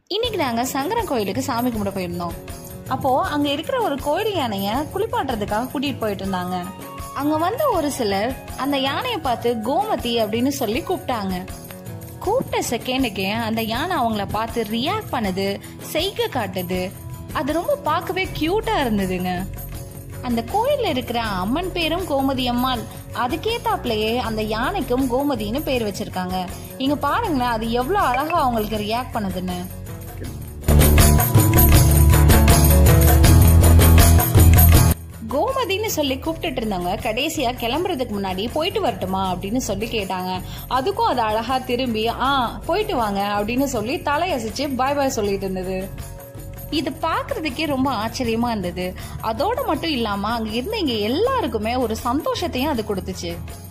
இன்னைக்கு நாங்க சங்கரன் கோயிலுக்கு சாமி கும்பிட போயிருந்தோம் அப்போ அங்க இருக்கிற ஒரு கோயில் யானைய குளிப்பாட்டுறதுக்காக கூட்டிட்டு போயிட்டு இருந்தாங்க அங்க வந்த ஒரு சிலர் அந்த யானையை பார்த்து கோமதி அப்படின்னு சொல்லி கூப்பிட்டாங்க கூப்பிட்ட செகண்டுக்கே அந்த யானை அவங்கள பார்த்து ரியாக்ட் பண்ணுது செய்க காட்டுது அது ரொம்ப பார்க்கவே கியூட்டா இருந்ததுங்க அந்த கோயில்ல இருக்கிற அம்மன் பேரும் கோமதி அம்மாள் அதுக்கேத்தாப்லயே அந்த யானைக்கும் கோமதின்னு பேர் வச்சிருக்காங்க இங்க பாருங்களேன் அது எவ்வளவு அழகா அவங்களுக்கு ரியாக்ட் பண்ணுதுன்னு கோமதின்னு சொல்லி கூப்பிட்டுட்டு இருந்தவங்க கடைசியா கிளம்புறதுக்கு முன்னாடி போயிட்டு வரட்டுமா அப்படின்னு சொல்லி கேட்டாங்க அதுக்கும் அது அழகா திரும்பி ஆ போயிட்டு வாங்க அப்படின்னு சொல்லி தலையசிச்சு பாய் பாய் சொல்லிட்டு இருந்தது இது பார்க்கிறதுக்கே ரொம்ப ஆச்சரியமா இருந்தது அதோட மட்டும் இல்லாம அங்க இருந்த இங்க எல்லாருக்குமே ஒரு சந்தோஷத்தையும் அது கொடுத்துச்சு